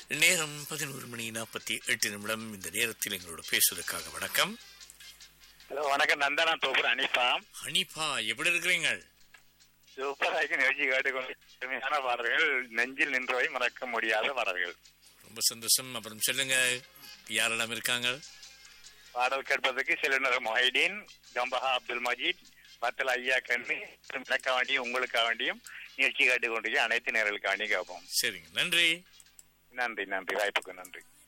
நேரம் பதினோரு மணி நாற்பத்தி எட்டு நிமிடம் இந்த நேரத்தில் எங்களோட பேசுவதற்காக வணக்கம் ஹலோ வணக்கம் நந்தனா தோப்பூர் அனிஃபா ஹனிஃபா எப்படி இருக்கிறீங்க சூப்பராக நிகழ்ச்சி கேட்டுக்கொண்டு அருமையான பாடல்கள் நெஞ்சில் நின்றவை மறக்க முடியாத பாடல்கள் ரொம்ப சந்தோஷம் அப்புறம் சொல்லுங்க யாரெல்லாம் இருக்காங்க பாடல் கேட்பதற்கு சிலனர் மொஹைடீன் கம்பஹா அப்துல் மஜீத் வத்தல் ஐயா கண்ணு எனக்காக வேண்டியும் உங்களுக்காக வேண்டியும் நிகழ்ச்சி கேட்டுக்கொண்டிருக்க அனைத்து நேர்களுக்காக வேண்டியும் கேட்போம் சரிங்க நன்றி நன்றி நன்றி வாய்ப்புக்கு நன்றி